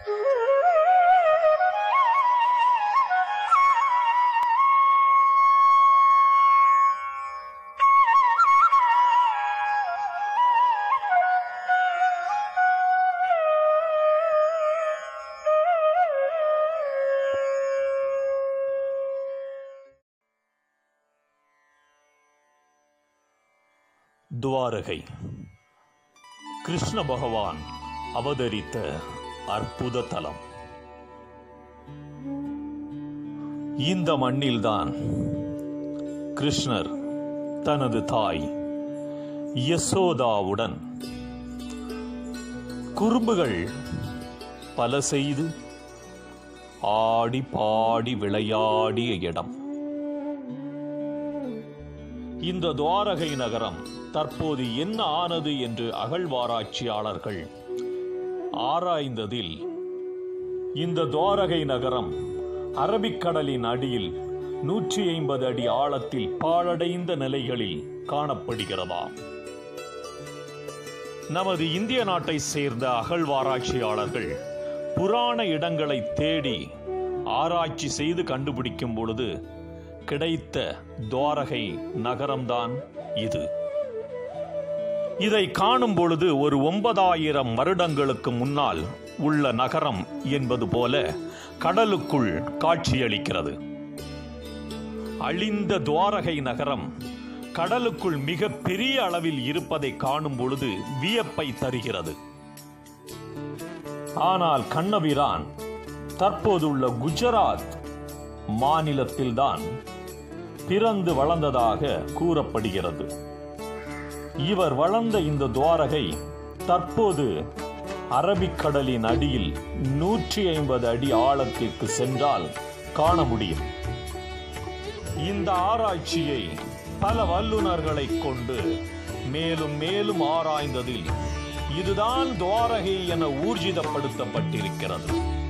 துவாரகை கிருஷ்ண பகவான் அவதரித்த அற்புத தலம் இந்த மண்ணில்தான் கிருஷ்ணர் தனது தாய் யசோதாவுடன் குறும்புகள் பல செய்து ஆடி பாடி விளையாடிய இடம் இந்த துவாரகை நகரம் தற்போது என்ன ஆனது என்று அகழ்வாராய்ச்சியாளர்கள் ஆராய்ந்ததில் இந்த துவாரகை நகரம் அரபிக்கடலின் அடியில் நூற்றி ஐம்பது அடி ஆழத்தில் பாழடைந்த நிலைகளில் காணப்படுகிறதாம் நமது இந்திய நாட்டை சேர்ந்த அகழ்வாராய்ச்சியாளர்கள் புராண இடங்களை தேடி ஆராய்ச்சி செய்து கண்டுபிடிக்கும் பொழுது கிடைத்த துவாரகை நகரம்தான் இது இதை காணும் பொழுது ஒரு ஒன்பதாயிரம் வருடங்களுக்கு முன்னால் உள்ள நகரம் என்பது போல கடலுக்குள் காட்சியளிக்கிறது அழிந்த துவாரகை நகரம் கடலுக்குள் மிக பெரிய அளவில் இருப்பதை காணும் பொழுது வியப்பை தருகிறது ஆனால் கண்ணபிரான் தற்போதுள்ள குஜராத் மாநிலத்தில்தான் பிறந்து வளர்ந்ததாக கூறப்படுகிறது இவர் வளர்ந்த இந்த துவாரகை தற்போது அரபிக்கடலின் அடியில் நூற்றி ஐம்பது அடி ஆழத்திற்கு சென்றால் காண முடியும் இந்த ஆராய்ச்சியை பல வல்லுநர்களை கொண்டு மேலும் மேலும் ஆராய்ந்ததில் இதுதான் துவாரகை என ஊர்ஜிதப்படுத்தப்பட்டிருக்கிறது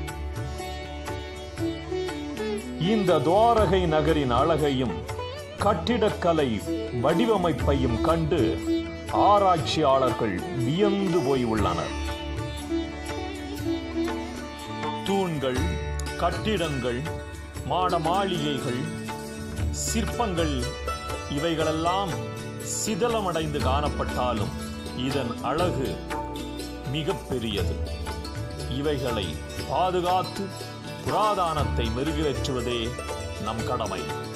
இந்த துவாரகை நகரின் அழகையும் கட்டிடக்கலை வடிவமைப்பையும் கண்டு ஆராய்ச்சியாளர்கள் வியந்து போய் உள்ளனர் தூண்கள் கட்டிடங்கள் மாட மாளிகைகள் சிற்பங்கள் இவைகளெல்லாம் சிதலமடைந்து காணப்பட்டாலும் இதன் அழகு மிக பெரியது இவைகளை பாதுகாத்து புராதானத்தை மெருகேற்றுவதே நம் கடமை